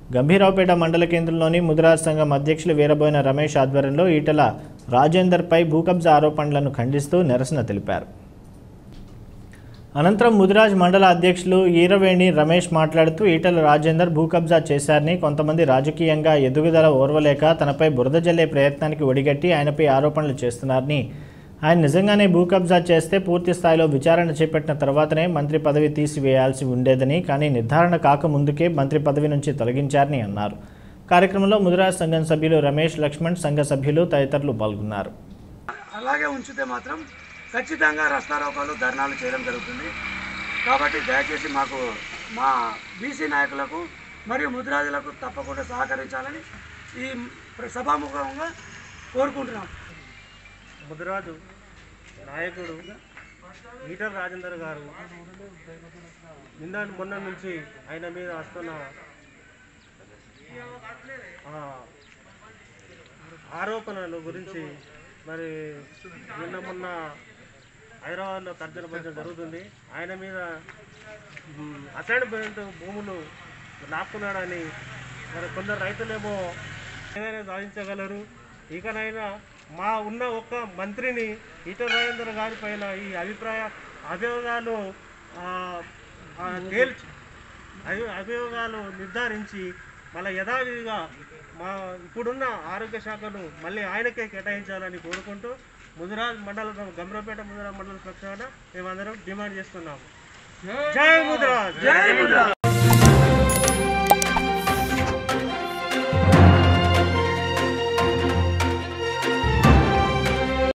గంభీరావుపేట మండల కేంద్రంలోని ముదిరాజ్ సంఘం అధ్యక్షులు వీరబోయిన రమేష్ ఆధ్వర్యంలో ఈటల రాజేందర్పై భూకబ్జా ఆరోపణలను ఖండిస్తూ నిరసన తెలిపారు అనంతరం ముదిరాజ్ మండల అధ్యక్షులు ఈరవేణి రమేష్ మాట్లాడుతూ ఈటల రాజేందర్ భూకబ్జా చేశారని కొంతమంది రాజకీయంగా ఎదుగుదల ఓర్వలేక తనపై బురద జల్లే ప్రయత్నానికి ఒడిగట్టి ఆయనపై ఆరోపణలు చేస్తున్నారని ఆయన నిజంగానే భూకబ్జా చేస్తే పూర్తి స్థాయిలో విచారణ చేపట్టిన తర్వాతనే మంత్రి పదవి తీసివేయాల్సి ఉండేదని కానీ నిర్ధారణ కాకముందుకే మంత్రి పదవి నుంచి తొలగించారని అన్నారు కార్యక్రమంలో ముదిరాజ్ సంఘం సభ్యులు రమేష్ లక్ష్మణ్ సంఘ సభ్యులు తదితరులు పాల్గొన్నారు అలాగే ఉంచితే మాత్రం ఖచ్చితంగా రస్తారోకాలు ధర్నాలు చేయడం జరుగుతుంది కాబట్టి దయచేసి మాకు మా బీసీ నాయకులకు మరియు ముద్రాజులకు తప్పకుండా సహకరించాలని ఈ సభాముఖంగా కోరుకుంటున్నాం ముదిరాజు నాయకుడు ఈటల రాజేందర్ గారు నిన్న మొన్న నుంచి ఆయన మీద వస్తున్న ఆ, ఆరోపణల గురించి మరి నిన్న మొన్న హైదరాబాద్లో తర్జన భర్జన జరుగుతుంది ఆయన మీద మ్, అసైన్మెంట్ భూములు లాక్కున్నాడని మరి కొందరు రైతులేమో ఏదైనా సాధించగలరు ఇకనైనా మా ఉన్న ఒక్క మంత్రిని ఈటల రాజేంద్ర గారి పైన ఈ అభిప్రాయ అభియోగాలు ఆ, ఆ, తేల్చి అభి- అభియోగాలు నిర్ధారించి మళ్ళీ యథావిధిగా మా ఇప్పుడున్న ఆరోగ్య శాఖను మళ్ళీ ఆయనకే కేటాయించాలని కోరుకుంటూ ముదిరాజ్ మండలం గమ్రపేట ముదిరాజ్ మండల పక్షాన మేమందరం డిమాండ్ చేస్తున్నాము జై ముదిరాజ్